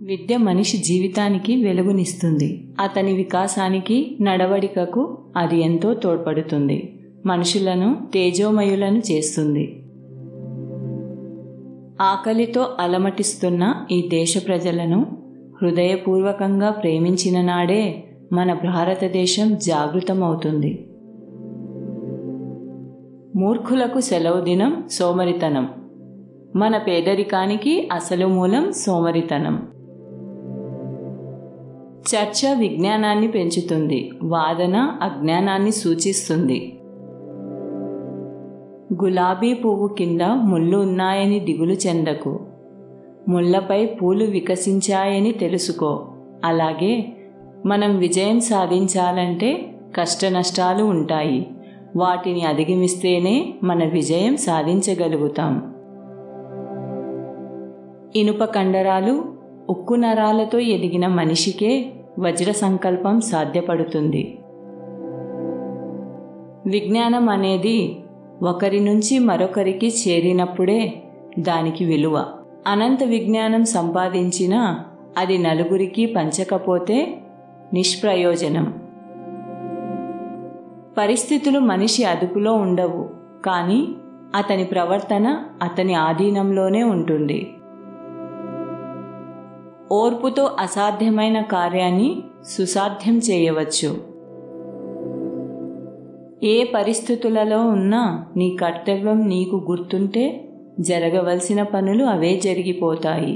విద్య మనిషి జీవితానికి వెలుగునిస్తుంది అతని వికాసానికి నడవడికకు అది ఎంతో తోడ్పడుతుంది మనుషులను తేజోమయులను చేస్తుంది ఆకలితో అలమటిస్తున్న ఈ దేశ ప్రజలను హృదయపూర్వకంగా ప్రేమించిన నాడే మన భారతదేశం జాగృతమవుతుంది మూర్ఖులకు సెలవు దినం సోమరితనం మన పేదరికానికి అసలు మూలం సోమరితనం చర్చ విజ్ఞానాన్ని పెంచుతుంది వాదన అజ్ఞానాన్ని సూచిస్తుంది గులాబీ పువ్వు కింద ముళ్ళు ఉన్నాయని దిగులు చెందకు ముళ్ళపై పూలు వికసించాయని తెలుసుకో అలాగే మనం విజయం సాధించాలంటే కష్టనష్టాలు ఉంటాయి వాటిని అధిగమిస్తేనే మన విజయం సాధించగలుగుతాం ఇనుప కండరాలు ఉక్కు నరాలతో ఎదిగిన మనిషికే వజ్ర సంకల్పం సాధ్యపడుతుంది విజ్ఞానం అనేది ఒకరి నుంచి మరొకరికి చేరినప్పుడే దానికి విలువ అనంత విజ్ఞానం సంపాదించినా అది నలుగురికి పంచకపోతే నిష్ప్రయోజనం పరిస్థితులు మనిషి అదుపులో ఉండవు కానీ అతని ప్రవర్తన అతని ఆధీనంలోనే ఉంటుంది ఓర్పుతో అసాధ్యమైన కార్యాన్ని సుసాధ్యం చేయవచ్చు ఏ పరిస్థితులలో ఉన్నా నీ కర్తవ్యం నీకు గుర్తుంటే జరగవలసిన పనులు అవే జరిగిపోతాయి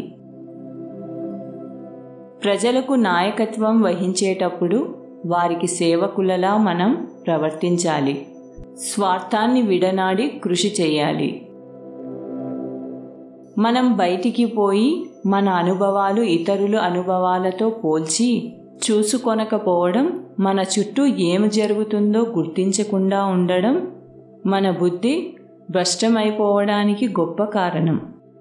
ప్రజలకు నాయకత్వం వహించేటప్పుడు వారికి సేవకులలా మనం ప్రవర్తించాలి స్వార్థాన్ని విడనాడి కృషి చేయాలి మనం బయటికి పోయి మన అనుభవాలు ఇతరుల అనుభవాలతో పోల్చి చూసుకొనకపోవడం మన చుట్టూ ఏమి జరుగుతుందో గుర్తించకుండా ఉండడం మన బుద్ధి భ్రష్టమైపోవడానికి గొప్ప కారణం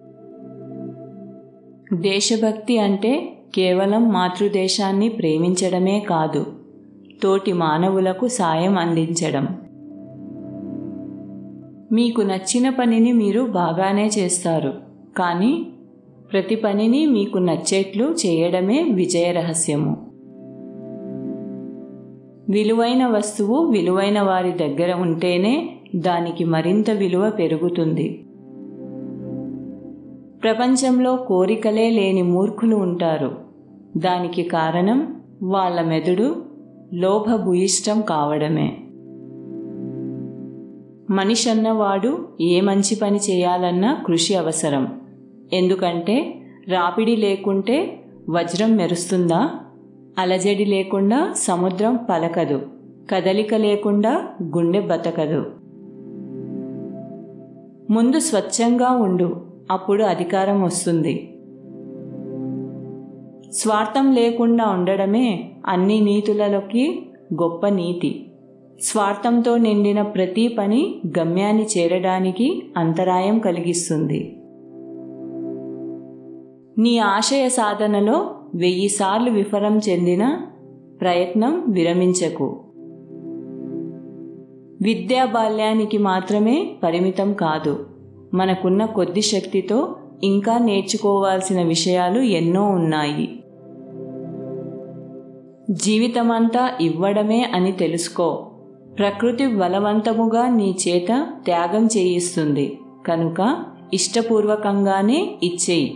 దేశభక్తి అంటే కేవలం మాతృదేశాన్ని ప్రేమించడమే కాదు తోటి మానవులకు సాయం అందించడం మీకు నచ్చిన పనిని మీరు బాగానే చేస్తారు కానీ ప్రతి పనిని మీకు నచ్చేట్లు చేయడమే విజయ రహస్యము విలువైన వస్తువు విలువైన వారి దగ్గర ఉంటేనే దానికి మరింత విలువ పెరుగుతుంది ప్రపంచంలో కోరికలే లేని మూర్ఖులు ఉంటారు దానికి కారణం వాళ్ళ మెదడు లోభభూయిష్టం కావడమే మనిషి అన్నవాడు ఏ మంచి పని చేయాలన్నా కృషి అవసరం ఎందుకంటే రాపిడి లేకుంటే వజ్రం మెరుస్తుందా అలజడి లేకుండా సముద్రం పలకదు కదలిక లేకుండా గుండె బతకదు ముందు స్వచ్ఛంగా ఉండు అప్పుడు అధికారం వస్తుంది స్వార్థం లేకుండా ఉండడమే అన్ని నీతులలోకి గొప్ప నీతి స్వార్థంతో నిండిన ప్రతి పని గమ్యాన్ని చేరడానికి అంతరాయం కలిగిస్తుంది నీ ఆశయ సాధనలో వెయ్యిసార్లు విఫలం చెందిన ప్రయత్నం విరమించకు విద్యా బాల్యానికి మాత్రమే పరిమితం కాదు మనకున్న కొద్ది శక్తితో ఇంకా నేర్చుకోవాల్సిన విషయాలు ఎన్నో ఉన్నాయి జీవితమంతా ఇవ్వడమే అని తెలుసుకో ప్రకృతి బలవంతముగా నీ చేత త్యాగం చేయిస్తుంది కనుక ఇష్టపూర్వకంగానే ఇచ్చేయి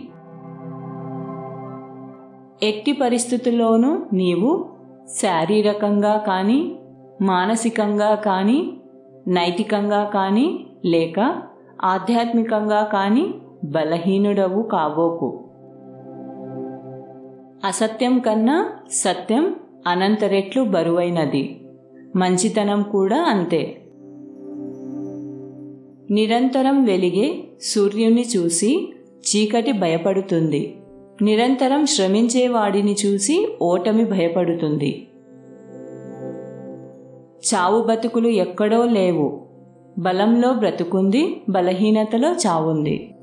ఎట్టి పరిస్థితుల్లోనూ నీవు శారీరకంగా కానీ మానసికంగా కానీ నైతికంగా కానీ లేక ఆధ్యాత్మికంగా కానీ బలహీనుడవు కాబోకు అసత్యం కన్నా సత్యం అనంత రెట్లు బరువైనది మంచితనం కూడా అంతే నిరంతరం వెలిగే సూర్యుని చూసి చీకటి భయపడుతుంది నిరంతరం శ్రమించే వాడిని చూసి ఓటమి భయపడుతుంది చావు బతుకులు ఎక్కడో లేవు బలంలో బ్రతుకుంది బలహీనతలో చావుంది